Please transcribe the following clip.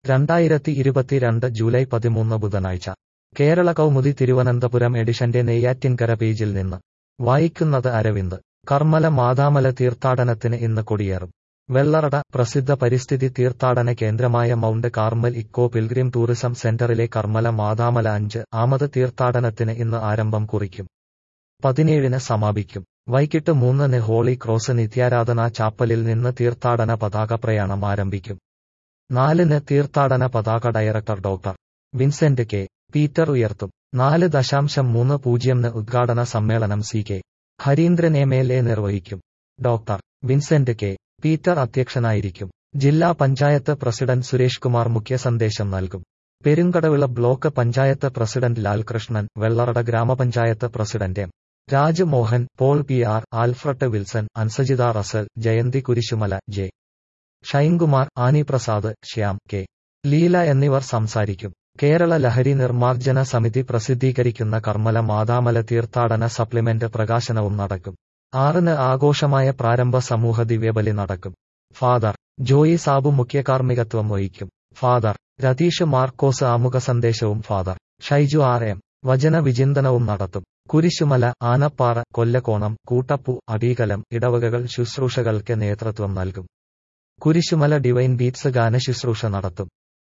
രണ്ടായിരത്തി ഇരുപത്തിരണ്ട് ജൂലൈ പതിമൂന്ന് ബുധനാഴ്ച കേരള കൗമുദി തിരുവനന്തപുരം എഡിഷന്റെ നെയ്യാറ്റിൻകര പേജിൽ നിന്ന് വായിക്കുന്നത് അരവിന്ദ് കർമ്മല മാതാമല തീർത്ഥാടനത്തിന് ഇന്ന് കൊടിയേറും വെള്ളറട പ്രസിദ്ധ പരിസ്ഥിതി തീർത്ഥാടന കേന്ദ്രമായ mount Carmel eco pilgrim tourism സെന്ററിലെ കർമ്മല മാതാമല അഞ്ച് ആമത് തീർത്ഥാടനത്തിന് ഇന്ന് ആരംഭം കുറിക്കും പതിനേഴിന് സമാപിക്കും വൈകിട്ട് മൂന്നിന് ഹോളി ക്രോസ് നിത്യാരാധന ചാപ്പലിൽ നിന്ന് തീർത്ഥാടന പതാക പ്രയാണം ആരംഭിക്കും നാലിന് തീർത്ഥാടന പതാക director doctor Vincent K Peter ഉയർത്തും നാല് ദശാംശം മൂന്ന് പൂജ്യംന് ഉദ്ഘാടന സമ്മേളനം C K Harindran M L A നിർവഹിക്കും ഡോക്ടർ വിൻസെന്റ് കെ പീറ്റർ അധ്യക്ഷനായിരിക്കും ജില്ലാ പഞ്ചായത്ത് പ്രസിഡന്റ് സുരേഷ് കുമാർ മുഖ്യ സന്ദേശം നൽകും പെരുങ്കടവിള ബ്ലോക്ക് പഞ്ചായത്ത് പ്രസിഡന്റ് ലാൽകൃഷ്ണൻ വെള്ളറട ഗ്രാമപഞ്ചായത്ത് president M Rajmohan Paul P R Alfred Wilson Ansajitha Russell Jayanthi Kurisumala J Shinekumar Annie Prasad Shyam K Leela എന്നിവർ സംസാരിക്കും കേരള ലഹരി നിർമ്മാർജ്ജന സമിതി പ്രസിദ്ധീകരിക്കുന്ന കർമ്മല മാതാമല തീർത്ഥാടന സപ്ലിമെന്റ് പ്രകാശനവും നടക്കും ആറിന് ആഘോഷമായ പ്രാരംഭ സമൂഹ ദിവ്യബലി നടക്കും ഫാദർ ജോയി സാബു മുഖ്യ കാർമ്മികത്വം വഹിക്കും ഫാദർ രതീഷ് മാർക്കോസ് ആമുഖ സന്ദേശവും ഫാദർ ഷൈജു ആർ എം വചന വിചിന്തനവും നടത്തും കുരിശുമല ആനപ്പാറ കൊല്ലക്കോണം കൂട്ടപ്പു അടീകലം ഇടവകകൾ ശുശ്രൂഷകൾക്ക് നേതൃത്വം നൽകും കുരിശുമല ഡിവൈൻ ബീറ്റ്സ് ഗാന ശുശ്രൂഷ നടത്തും